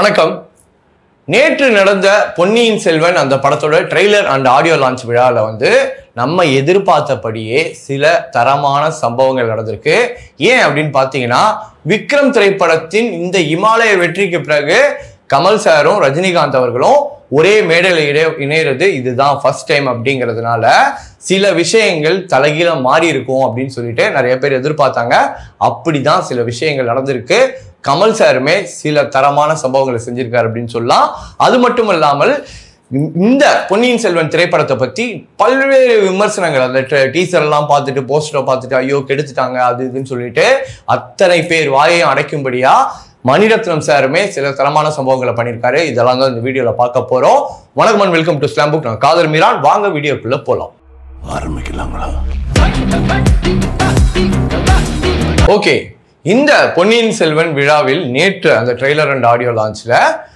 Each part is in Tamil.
வணக்கம் நேற்று நடந்த பொன்னியின் செல்வன் அந்த படத்தோட ட்ரெய்லர் அண்ட் ஆடியோ லான்ச் விழாவில் வந்து நம்ம எதிர்பார்த்தபடியே சில தரமான சம்பவங்கள் நடந்திருக்கு ஏன் அப்படின்னு பார்த்தீங்கன்னா விக்ரம் திரைப்படத்தின் இந்த இமாலய வெற்றிக்கு பிறகு கமல் சாரும் ரஜினிகாந்த் அவர்களும் ஒரே மேடையில் இடைய இணையிறது இதுதான் ஃபர்ஸ்ட் டைம் அப்படிங்கிறதுனால சில விஷயங்கள் தலைகீழ மாறி இருக்கும் அப்படின்னு சொல்லிட்டு நிறைய பேர் எதிர்பார்த்தாங்க அப்படிதான் சில விஷயங்கள் நடந்திருக்கு கமல் சாருமே சில தரமான சம்பவங்களை செஞ்சிருக்காரு அப்படின்னு சொல்லலாம் அது மட்டும் இல்லாமல் இந்த- இந்த பொன்னியின் செல்வன் திரைப்படத்தை பத்தி பல்வேறு விமர்சனங்கள் அந்த டீசர் எல்லாம் பார்த்துட்டு போஸ்டரை பார்த்துட்டு ஐயோ கெடுத்துட்டாங்க அது இதுன்னு சொல்லிட்டு அத்தனை பேர் வாயையும் அடைக்கும்படியா மணிரத்னம் சாருமே சில தரமான சம்பவங்களை பண்ணியிருக்காரு இதெல்லாம் தான் இந்த வீடியோல பார்க்க போறோம் வணக்கம் and welcome to slam book நான் காதல் மீரான் வாங்க வீடியோக்குள்ள போலாம் ஆரம்பிக்கலாங்களா ஓகே இந்த பொன்னியின் செல்வன் விழாவில் நேற்று அந்த ட்ரெய்லர் அண்ட் ஆடியோ லான்ச்ல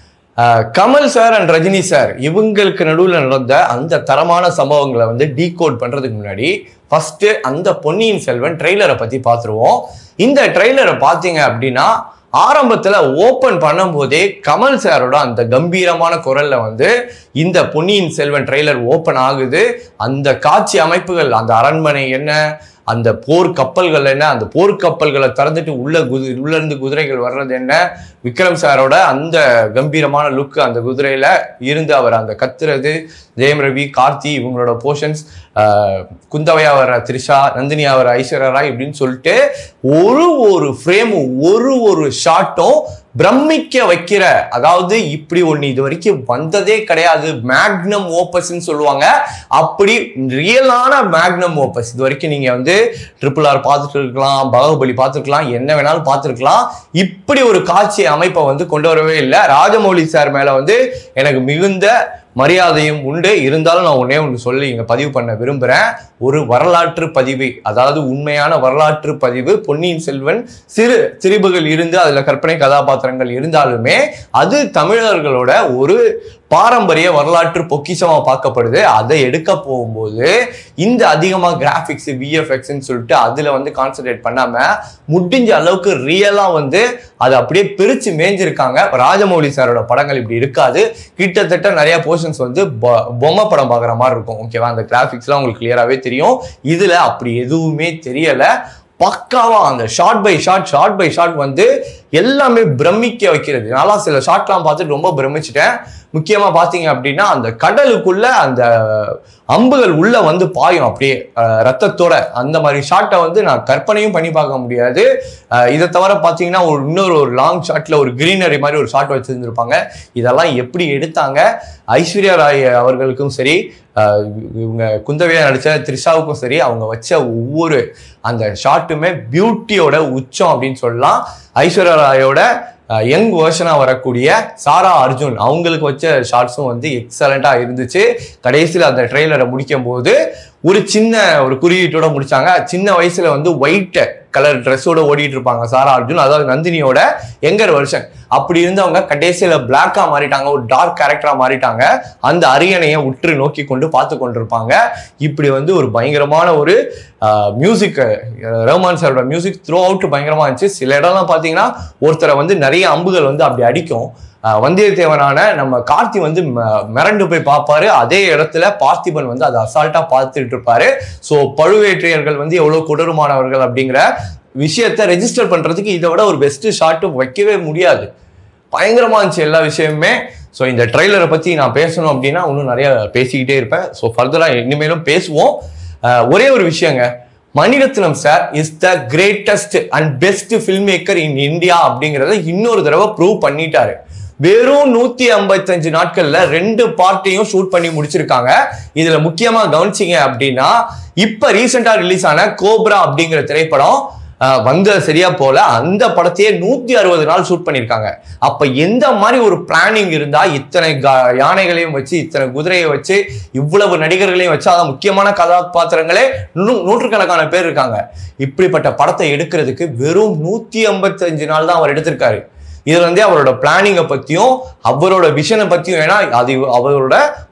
Kamal sir and Rajini sir இவங்களுக்கு நடுவில் நடந்த அந்த தரமான சம்பவங்களை வந்து டீகோட் பண்றதுக்கு முன்னாடி ஃபர்ஸ்ட் அந்த பொன்னியின் செல்வன் ட்ரெய்லரை பத்தி பார்த்துருவோம் இந்த ட்ரெய்லரை பார்த்தீங்க அப்படின்னா ஆரம்பத்துல ஓபன் பண்ணும்போதே கமல் சாரோட அந்த கம்பீரமான குரல்ல வந்து இந்த பொன்னியின் செல்வன் ட்ரெய்லர் ஓபன் ஆகுது அந்த காட்சி அமைப்புகள் அந்த அரண்மனை என்ன அந்த போர் கப்பல்கள் என்ன அந்த போர் கப்பல்களை திறந்துட்டு உள்ள குதி உள்ள இருந்து குதிரைகள் வர்றது என்ன விக்ரம் சாரோட அந்த கம்பீரமான லுக் அந்த குதிரையில இருந்து அவர் அந்த கத்துறது ஜெயம் ரவி கார்த்தி இவங்களோட போர்ஷன்ஸ் குந்தவையா வர த்ரிஷா நந்தினியா வர ஐஸ்வர்யா ராய் இப்படின்னு சொல்லிட்டு ஒரு ஒரு ஃப்ரேமும் ஒரு ஒரு ஷாட்டும் பிரமிக்க வைக்கிற அதாவது இப்படி ஒண்ணு இது வரைக்கும் வந்ததே கிடையாது மேக்னம் ஓப்பஸ்ன்னு சொல்லுவாங்க அப்படி ரியலான மேக்னம் ஓப்பஸ் இது வரைக்கும் நீங்க வந்து ட்ரிபிள் ஆர் பார்த்துட்டு இருக்கலாம் பாகுபலி பார்த்துருக்கலாம் என்ன வேணாலும் பார்த்துருக்கலாம் இப்படி ஒரு காட்சி அமைப்பை வந்து கொண்டு வரவே இல்லை ராஜமௌலி சார் மேல வந்து எனக்கு மிகுந்த மரியாதையும் உண்டு இருந்தாலும் நான் ஒன்னே ஒன்று சொல்லி இங்க பதிவு பண்ண விரும்புறேன் ஒரு வரலாற்று பதிவு அதாவது உண்மையான வரலாற்று பதிவு பொன்னியின் செல்வன் சிறு திரிபுகள் இருந்து அதுல கற்பனை கதாபாத்திரங்கள் இருந்தாலுமே அது தமிழர்களோட ஒரு பாரம்பரிய வரலாற்று பொக்கிஷமா பார்க்கப்படுது அதை எடுக்க போகும்போது இந்த அதிகமா கிராஃபிக்ஸ் விஎஃப்எக்ஸ்ன்னு சொல்லிட்டு அதுல வந்து கான்சென்ட்ரேட் பண்ணாம முடிஞ்ச அளவுக்கு ரியலா வந்து அதை அப்படியே பிரிச்சு மேய்ஞ்சிருக்காங்க ராஜமௌலி சாரோட படங்கள் இப்படி இருக்காது கிட்டத்தட்ட நிறைய போர்ஷன்ஸ் வந்து பொ- பொம்மை படம் பார்க்குற மாதிரி இருக்கும் ஓகேவா அந்த கிராஃபிக்ஸ்லாம் உங்களுக்கு கிளியராகவே தெரியும் இதுல அப்படி எதுவுமே தெரியல பக்காவா அந்த shot by shot shot by shot வந்து எல்லாமே பிரமிக்க வைக்கிறது நான்லாம் சில ஷார்ட்லாம் பார்த்துட்டு ரொம்ப பிரமிச்சிட்டேன் முக்கியமா பாத்தீங்க அப்படின்னா அந்த கடலுக்குள்ள அந்த அம்புகள் உள்ள வந்து பாயும் அப்படியே அஹ், ரத்தத்தோட அந்த மாதிரி ஷாட்டை வந்து நான் கற்பனையும் பண்ணி பார்க்க முடியாது அஹ், இதை தவிர பார்த்தீங்கன்னா ஒரு இன்னொரு ஒரு லாங் ஷாட்ல ஒரு கிரீனரி மாதிரி ஒரு ஷாட் வச்சிருந்திருப்பாங்க இதெல்லாம் எப்படி எடுத்தாங்க ஐஸ்வர்யா ராய் அவர்களுக்கும் சரி அஹ், இவங்க குந்தவையா நடிச்ச த்ரிஷாவுக்கும் சரி அவங்க வச்ச ஒவ்வொரு அந்த ஷாட்டுமே பியூட்டியோட உச்சம் அப்படின்னு சொல்லலாம் ஐஸ்வர்யா ராயோட யங் வேர்ஷனாக வரக்கூடிய சாரா அர்ஜுன் அவங்களுக்கு வச்ச ஷார்ட்ஸும் வந்து எக்ஸலண்ட்டாக இருந்துச்சு கடைசியில் அந்த ட்ரெய்லரை முடிக்கும் போது ஒரு சின்ன ஒரு குறியீட்டோட முடிச்சாங்க சின்ன வயசுல வந்து ஒயிட் கலர் ட்ரெஸ்ஸோட ஓடிட்டு இருப்பாங்க சாரா அர்ஜுன் அதாவது நந்தினியோட எங்கர் வெர்ஷன் அப்படி இருந்தவங்க கடைசியில பிளாக்கா மாறிட்டாங்க ஒரு டார்க் கேரக்டரா மாறிட்டாங்க அந்த அரியணையை உற்று நோக்கி கொண்டு பார்த்து கொண்டிருப்பாங்க இப்படி வந்து ஒரு பயங்கரமான ஒரு மியூசிக் ரஹ்மான் சாரோட மியூசிக் த்ரூ அவுட் பயங்கரமா இருந்துச்சு சில இடம்லாம் பார்த்தீங்கன்னா ஒருத்தரை வந்து நிறைய அம்புகள் வந்து அப்படி அடிக்கும் அஹ் வந்தியத்தேவனான நம்ம கார்த்தி வந்து ம- மிரண்டு போய் பார்ப்பாரு அதே இடத்துல பார்த்திபன் வந்து அதை அசால்ட்டா பார்த்துட்டு இருப்பாரு ஸோ பழுவேற்றையர்கள் வந்து எவ்வளவு கொடூரமானவர்கள் அப்படிங்கிற விஷயத்த ரெஜிஸ்டர் பண்றதுக்கு இதை விட ஒரு பெஸ்ட் ஷாட்டு வைக்கவே முடியாது பயங்கரமா இருந்துச்சு எல்லா விஷயமுமே ஸோ இந்த ட்ரெய்லரை பத்தி நான் பேசணும் அப்படின்னா இன்னும் நிறைய பேசிக்கிட்டே இருப்பேன் ஸோ ஃபர்தரா இனிமேலும் பேசுவோம் அஹ் ஒரே ஒரு விஷயங்க Mani Ratnam sir is the greatest and best film maker in India அப்படிங்கிறத இன்னொரு தடவை ப்ரூவ் பண்ணிட்டாரு வெறும் நூத்தி ஐம்பத்தஞ்சு நாட்கள்ல ரெண்டு பார்ட்டையும் ஷூட் பண்ணி முடிச்சிருக்காங்க இதுல முக்கியமா கவனிச்சிங்க அப்படின்னா இப்ப ரீசெண்டா ரிலீஸ் ஆன கோப்ரா அப்படிங்கிற திரைப்படம் அஹ், வந்த சரியா போல அந்த படத்தையே நூத்தி அறுபது நாள் ஷூட் பண்ணிருக்காங்க அப்ப எந்த மாதிரி ஒரு பிளானிங் இருந்தா இத்தனை கா- யானைகளையும் வச்சு இத்தனை குதிரையை வச்சு இவ்வளவு நடிகர்களையும் வச்சு அதான் முக்கியமான கதாபாத்திரங்களே நூ- நூற்றுக்கணக்கான பேர் இருக்காங்க இப்படிப்பட்ட படத்தை எடுக்கிறதுக்கு வெறும் நூத்தி ஐம்பத்தஞ்சு நாள் தான் அவர் எடுத்திருக்காரு இதுல வந்து அவரோட பிளானிங்கை பத்தியும் அவரோட விஷனை பத்தியும் ஏன்னா அது அவரோட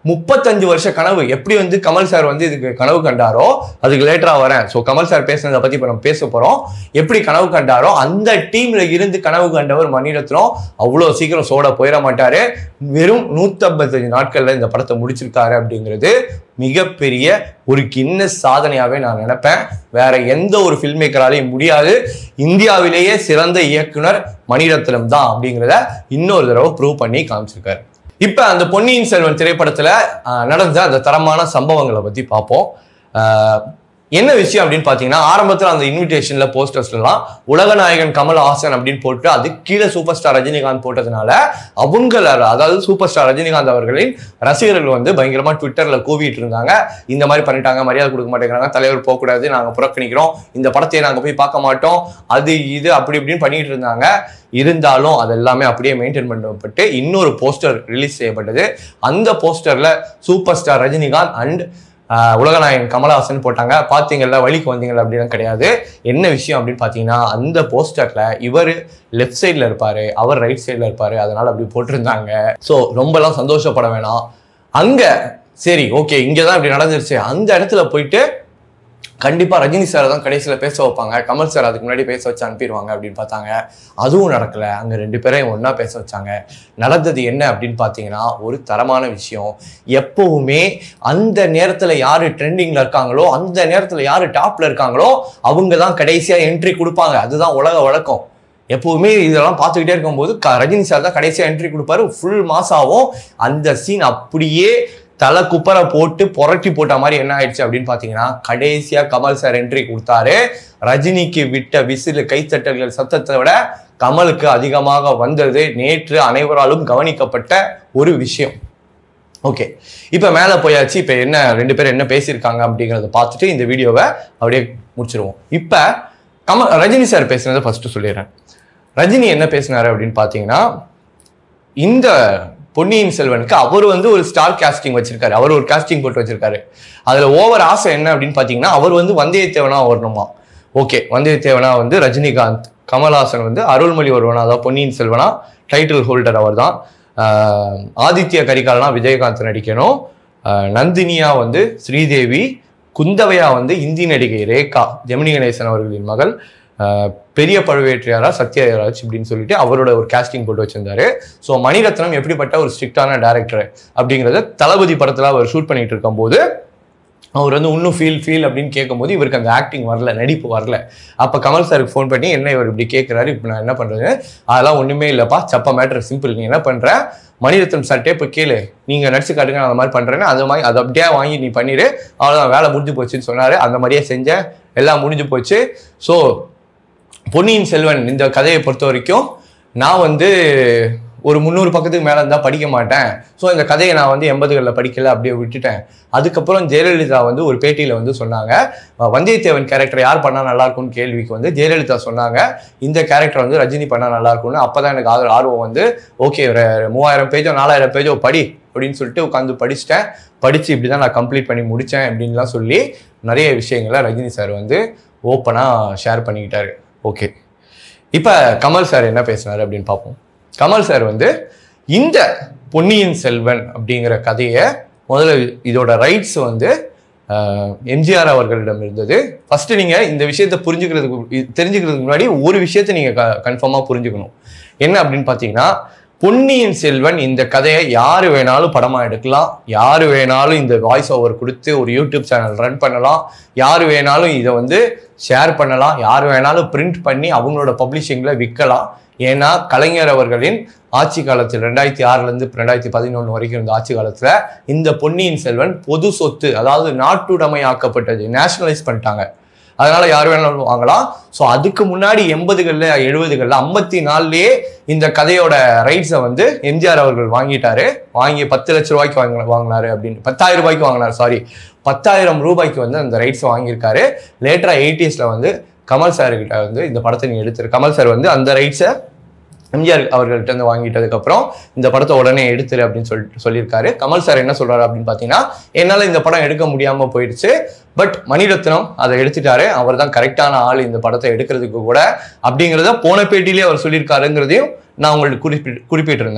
முப்பத்தஞ்சு வருஷ கனவு எப்படி வந்து கமல் சார் வந்து இதுக்கு கனவு கண்டாரோ அதுக்கு லேட்டரா வரேன் ஸோ கமல் சார் பேசுனதை பத்தி இப்ப நம்ம பேச போறோம் எப்படி கனவு கண்டாரோ அந்த டீம்ல இருந்து கனவு கண்டவர் மணிரத்னம் அவ்வளோ சீக்கிரம் சோட போயிட மாட்டாரு வெறும் நூத்தம்பத்தஞ்சு நாட்கள்ல இந்த படத்தை முடிச்சிருக்காரு அப்படிங்கிறது மிகப்பெரிய ஒரு கின்னஸ் சாதனையாவே நான் நினைப்பேன் வேற எந்த ஒரு ஃபில்ம் மேக்கராலையும் முடியாது இந்தியாவிலேயே சிறந்த இயக்குனர் மணிரத்னம் தான் அப்படிங்கிறத இன்னொரு தடவை ப்ரூவ் பண்ணி காமிச்சிருக்காரு இப்ப அந்த பொன்னியின் செல்வன் திரைப்படத்துல ஆஹ், நடந்த அந்த தரமான சம்பவங்களை பத்தி பார்ப்போம் ஆஹ், என்ன விஷயம் அப்படின்னு பாத்தீங்கன்னா ஆரம்பத்துல அந்த இன்விடேஷன்ல போஸ்டர்ஸ்லாம் உலகநாயகன் கமல் ஹாசன் அப்படின்னு போட்டு அது கீழே சூப்பர் ஸ்டார் ரஜினிகாந்த் போட்டதுனால அவங்கள அதாவது சூப்பர் ஸ்டார் ரஜினிகாந்த் அவர்களின் ரசிகர்கள் வந்து பயங்கரமா ட்விட்டர்ல கூவிட்டு இருந்தாங்க இந்த மாதிரி பண்ணிட்டாங்க மரியாதை கொடுக்க மாட்டேங்கிறாங்க தலைவர் போகக்கூடாது நாங்க புறக்கணிக்கிறோம் இந்த படத்தையே நாங்க போய் பார்க்க மாட்டோம் அது இது அப்படி இப்படின்னு பண்ணிட்டு இருந்தாங்க இருந்தாலும் அது எல்லாமே அப்படியே மெயின்டைன் பண்ணப்பட்டு இன்னொரு போஸ்டர் ரிலீஸ் செய்யப்பட்டது அந்த போஸ்டர்ல சூப்பர் ஸ்டார் ரஜினிகாந்த் அண்ட் உலகநாயகன் கமலஹாசன் போட்டாங்க பார்த்தீங்கல்ல வழிக்கு வந்தீங்கல்ல அப்படின்னு கிடையாது என்ன விஷயம் அப்படின்னு பார்த்தீங்கன்னா அந்த போஸ்டர்ல இவர் லெஃப்ட் சைடில் இருப்பாரு அவர் ரைட் சைடில் இருப்பாரு அதனால அப்படி போட்டிருந்தாங்க ஸோ ரொம்பலாம் சந்தோஷப்பட வேணாம் அங்க சரி ஓகே இங்கே தான் இப்படி நடந்துருச்சு அந்த இடத்துல போயிட்டு கண்டிப்பா ரஜினி சார் தான் கடைசியில் பேச வைப்பாங்க கமல் சார் அதுக்கு முன்னாடி பேச வச்சு அனுப்பிடுவாங்க அப்படின்னு பார்த்தாங்க அதுவும் நடக்கல அங்க ரெண்டு பேரையும் ஒண்ணா பேச வச்சாங்க நடந்தது என்ன அப்படின்னு பார்த்தீங்கன்னா ஒரு தரமான விஷயம் எப்பவுமே அந்த நேரத்துல யாரு ட்ரெண்டிங்ல இருக்காங்களோ அந்த நேரத்துல யாரு டாப்ல இருக்காங்களோ அவங்க தான் கடைசியா என்ட்ரி கொடுப்பாங்க அதுதான் உலக வழக்கம் எப்பவுமே இதெல்லாம் பார்த்துக்கிட்டே இருக்கும்போது க- ரஜினி சார் தான் கடைசியா என்ட்ரி கொடுப்பாரு ஃபுல் மாசாவும் அந்த சீன் அப்படியே தலை குப்பரை போட்டு புரட்டி போட்ட மாதிரி என்ன ஆயிடுச்சு அப்படின்னு பார்த்தீங்கன்னா கடைசியா கமல் சார் என்ட்ரி கொடுத்தாரு ரஜினிக்கு விட்ட விசிறு கைத்தட்டல்கள் சத்தத்தை விட கமலுக்கு அதிகமாக வந்தது நேற்று அனைவராலும் கவனிக்கப்பட்ட ஒரு விஷயம் ஓகே இப்போ மேலே போயாச்சு இப்போ என்ன ரெண்டு பேரும் என்ன பேசியிருக்காங்க அப்படிங்கிறத பார்த்துட்டு இந்த வீடியோவை அப்படியே முடிச்சிருவோம் இப்போ கமல் ரஜினி சார் பேசுனதை ஃபர்ஸ்ட் சொல்லிடுறேன் ரஜினி என்ன பேசினாரு அப்படின்னு பார்த்தீங்கன்னா இந்த பொன்னியின் செல்வனுக்கு அவர் வந்து ஒரு ஸ்டார் காஸ்டிங் வச்சிருக்காரு அவர் ஒரு காஸ்டிங் போட்டு வச்சிருக்காரு அதுல ஓவர் ஆசை என்ன அப்படின்னு பார்த்தீங்கன்னா அவர் வந்து வந்தியத்தேவனா வரணுமா ஓகே வந்தியத்தேவனா வந்து ரஜினிகாந்த் கமல்ஹாசன் வந்து அருள்மொழி ஒருவனா அதாவது பொன்னியின் செல்வனா டைட்டில் ஹோல்டர் அவர் தான் ஆதித்ய கரிகாலனா விஜயகாந்த் நடிக்கணும் ஆஹ் நந்தினியா வந்து ஸ்ரீதேவி குந்தவையா வந்து இந்தி நடிகை ரேகா ஜெமினி கணேசன் அவர்களின் மகள் ஆஹ் பெரிய பழுவேற்றையாரா சத்யராஜ் அப்படின்னு சொல்லிட்டு அவரோட ஒரு காஸ்டிங் போட்டு வச்சிருந்தாரு ஸோ மணிரத்னம் எப்படிப்பட்ட ஒரு ஸ்ட்ரிக்டான டேரக்டர் அப்படிங்கிறத தளபதி படத்துல அவர் ஷூட் பண்ணிட்டு இருக்கும்போது அவர் வந்து இன்னும் ஃபீல் ஃபீல் அப்படின்னு கேட்கும்போது இவருக்கு அந்த ஆக்டிங் வரல நடிப்பு வரல அப்போ கமல் சாருக்கு ஃபோன் பண்ணி என்ன இவர் இப்படி கேட்குறாரு இப்போ நான் என்ன பண்ணுறது அதெல்லாம் ஒன்றுமே இல்லைப்பா சப்ப மேட்டர் சிம்பிள் நீ என்ன பண்ணுற மணிரத்னம் சார்ட்டே இப்போ கேளு நீங்கள் நடிச்சு காட்டுங்க நான் அந்த மாதிரி பண்ணுறேன்னு அந்த மாதிரி அதை அப்படியே வாங்கி நீ பண்ணிடு அவ்வளோதான் வேலை முடிஞ்சு போச்சுன்னு சொன்னார் அந்த மாதிரியே செஞ்சேன் எல்லாம் முடிஞ்சு போச்சு ஸோ பொன்னியின் செல்வன் இந்த கதையை பொறுத்த வரைக்கும் நான் வந்து ஒரு முந்நூறு பக்கத்துக்கு மேலே இருந்தால் படிக்க மாட்டேன் ஸோ இந்த கதையை நான் வந்து எண்பதுகளில் படிக்கல அப்படியே விட்டுட்டேன் அதுக்கப்புறம் ஜெயலலிதா வந்து ஒரு பேட்டியில் வந்து சொன்னாங்க அஹ் வந்தியத்தேவன் கேரக்டர் யார் பண்ணால் நல்லா இருக்கும்னு கேள்விக்கு வந்து ஜெயலலிதா சொன்னாங்க இந்த கேரக்டர் வந்து ரஜினி பண்ணால் நல்லா இருக்கும்னு அப்போ தான் எனக்கு ஆர்வம் ஆர்வம் வந்து ஓகே ஒரு மூவாயிரம் பேஜோ நாலாயிரம் பேஜோ படி அப்படின்னு சொல்லிட்டு உட்காந்து படிச்சிட்டேன் படித்து இப்படி தான் நான் கம்ப்ளீட் பண்ணி முடித்தேன் அப்படின்லாம் சொல்லி நிறைய விஷயங்களை ரஜினி சார் வந்து ஓப்பனாக ஷேர் பண்ணிக்கிட்டாரு ஓகே இப்போ கமல் சார் என்ன பேசினாரு அப்படின்னு பார்ப்போம் கமல் சார் வந்து இந்த பொன்னியின் செல்வன் அப்படிங்கிற கதையை முதல்ல இதோட ரைட்ஸ் வந்து எம்ஜிஆர் அவர்களிடம் இருந்தது ஃபர்ஸ்ட் நீங்க இந்த விஷயத்தை புரிஞ்சுக்கிறதுக்கு இ- தெரிஞ்சுக்கிறதுக்கு முன்னாடி ஒரு விஷயத்தை நீங்க கன்ஃபார்மா புரிஞ்சுக்கணும் என்ன அப்படின்னு பார்த்தீங்கன்னா பொன்னியின் செல்வன் இந்த கதையை யாரு வேணாலும் படமா எடுக்கலாம் யாரு வேணாலும் இந்த வாய்ஸ் ஓவர் கொடுத்து ஒரு யூடியூப் சேனல் ரன் பண்ணலாம் யாரு வேணாலும் இதை வந்து ஷேர் பண்ணலாம் யார் வேணாலும் பிரிண்ட் பண்ணி அவங்களோட பப்ளிஷிங்ல விற்கலாம் ஏன்னா கலைஞர் அவர்களின் ஆட்சி காலத்தில் ரெண்டாயிரத்தி ஆறுல இருந்து ரெண்டாயிரத்தி பதினொன்று வரைக்கும் இருந்த ஆட்சி காலத்துல இந்த பொன்னியின் செல்வன் பொது சொத்து அதாவது நாட்டுடைமை ஆக்கப்பட்டது நேஷனலைஸ் பண்ணிட்டாங்க அதனால யார் வேணாலும் வாங்கலாம் ஸோ அதுக்கு முன்னாடி எண்பதுகளில் எழுபதுகளில் ஐம்பத்தி நாலுலயே இந்த கதையோட ரைட்ஸை வந்து எம்ஜிஆர் அவர்கள் வாங்கிட்டாரு வாங்கி பத்து லட்ச ரூபாய்க்கு வாங்க வாங்கினாரு அப்படின்னு பத்தாயிரம் ரூபாய்க்கு வாங்கினாரு சாரி பத்தாயிரம் ரூபாய்க்கு வந்து அந்த ரைட்ஸை வாங்கியிருக்காரு லேட்டரா எயிட்டிஸ்ல வந்து கமல் சார் கிட்ட வந்து இந்த படத்தை நீ எடுத்துரு கமல் சார் வந்து அந்த ரைட்ஸை எம்ஜிஆர் அவர்கள்ட்ட இருந்து வாங்கிட்டதுக்கு அப்புறம் இந்த படத்தை உடனே எடுத்துரு அப்படின்னு சொல்லிட்டு சொல்லியிருக்காரு கமல் சார் என்ன சொல்றாரு அப்படின்னு பார்த்தீங்கன்னா என்னால் இந்த படம் எடுக்க முடியாம போயிடுச்சு பட் மணிரத்னம் அதை எடுத்துட்டாரு அவர் தான் கரெக்டான ஆள் இந்த படத்தை எடுக்கிறதுக்கு கூட அப்படிங்கிறத போன பேட்டியிலே அவர் சொல்லியிருக்காருங்கிறதையும் நான் உங்களுக்கு குறிப்பிட்டு குறிப்பிட்டிருந்தேன்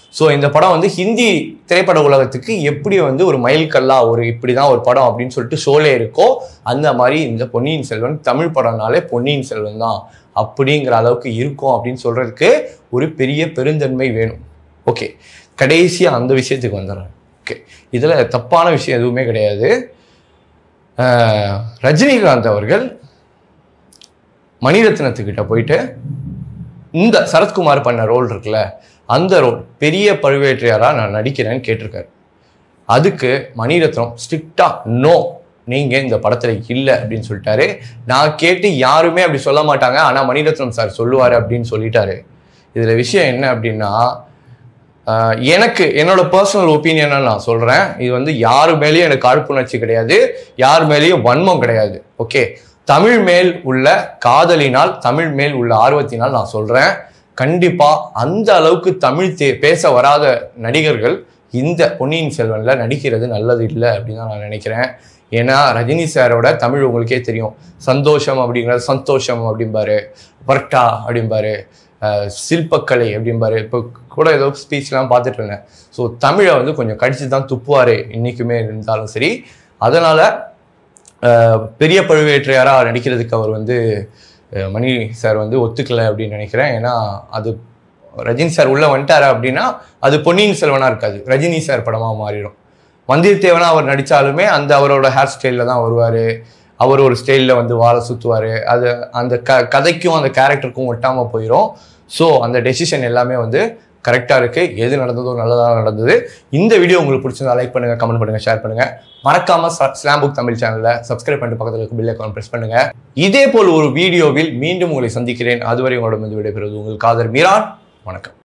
ஸோ இந்த படம் வந்து ஹிந்தி திரைப்பட உலகத்துக்கு எப்படி வந்து ஒரு மைல்கல்லா ஒரு இப்படி தான் ஒரு படம் அப்படின்னு சொல்லிட்டு ஷோலே இருக்கோ அந்த மாதிரி இந்த பொன்னியின் செல்வன் தமிழ் படம்னாலே பொன்னியின் செல்வன் தான் அப்படிங்கிற அளவுக்கு இருக்கும் அப்படின்னு சொல்றதுக்கு ஒரு பெரிய பெருந்தன்மை வேணும் ஓகே கடைசியாக அந்த விஷயத்துக்கு வந்துடுறேன் ஓகே இதில் தப்பான விஷயம் எதுவுமே கிடையாது ஆஹ் ரஜினிகாந்த் அவர்கள் மணிரத்னத்துக்கிட்ட போயிட்டு இந்த சரத்குமார் பண்ண ரோல் இருக்குல்ல அந்த ரோல் பெரிய பழுவேற்றையாராக நான் நடிக்கிறேன்னு கேட்டிருக்காரு அதுக்கு மணிரத்னம் ஸ்ட்ரிக்டா நோ நீங்க இந்த படத்துல இல்லை அப்படின்னு சொல்லிட்டாரு நான் கேட்டு யாருமே அப்படி சொல்ல மாட்டாங்க ஆனா மணிரத்னம் சார் சொல்லுவாரு அப்படின்னு சொல்லிட்டாரு இதுல விஷயம் என்ன அப்படின்னா ஆஹ் எனக்கு என்னோட பர்சனல் ஒப்பீனியனை நான் சொல்றேன் இது வந்து யாரு மேலேயும் எனக்கு காழ்ப்புணர்ச்சி கிடையாது யார் மேலேயும் வன்மம் கிடையாது ஓகே தமிழ் மேல் உள்ள காதலினால் தமிழ் மேல் உள்ள ஆர்வத்தினால் நான் சொல்றேன் கண்டிப்பா அந்த அளவுக்கு தமிழ் தே பேச வராத நடிகர்கள் இந்த பொன்னியின் செல்வன்ல நடிக்கிறது நல்லது இல்லை அப்படின்னு தான் நான் நினைக்கிறேன் ஏன்னா ரஜினி சாரோட தமிழ் உங்களுக்கே தெரியும் சந்தோஷம் அப்படிங்கிறது சந்தோஷம் அப்படிம்பாரு வர்ட்டா அப்படிம்பாரு அஹ் சில்பக்கலை அப்படிம்பாரு இப்போ கூட ஏதோ ஸ்பீச்லாம் பார்த்துட்டு இருந்தேன் ஸோ தமிழை வந்து கொஞ்சம் கடிச்சு தான் துப்புவார் இன்னைக்குமே இருந்தாலும் சரி அதனால அஹ் பெரிய பழுவேற்றையாராக நடிக்கிறதுக்கு அவர் வந்து அஹ் மணி சார் வந்து ஒத்துக்கலை அப்படின்னு நினைக்கிறேன் ஏன்னா அது ரஜினி சார் உள்ள வந்துட்டாரு அப்படின்னா அது பொன்னியின் செல்வனா இருக்காது ரஜினி சார் படமா மாறிடும் வந்தியத்தேவனா அவர் நடிச்சாலுமே அந்த அவரோட ஹேர் ஸ்டைலில் தான் வருவார் அவர் ஒரு ஸ்டைலில் வந்து வாழை சுற்றுவார் அது அந்த க கதைக்கும் அந்த கேரக்டருக்கும் ஒட்டாமல் போயிடும் ஸோ அந்த டெசிஷன் எல்லாமே வந்து கரெக்டாக இருக்குது எது நடந்ததோ நல்லதாக நடந்தது இந்த வீடியோ உங்களுக்கு பிடிச்சிருந்தா லைக் பண்ணுங்கள் கமெண்ட் பண்ணுங்கள் ஷேர் பண்ணுங்கள் மறக்காமல் ஸ்லாம் புக் தமிழ் சேனலை சப்ஸ்கிரைப் பண்ணிட்டு பக்கத்தில் இருக்க பில் அக்கௌண்ட் ப்ரெஸ் பண்ணுங்கள் இதே போல் ஒரு வீடியோவில் மீண்டும் உங்களை சந்திக்கிறேன் அதுவரை உங்களோட வந்து விடைபெறுவது உங்கள் காதர் மீரான் வணக்கம்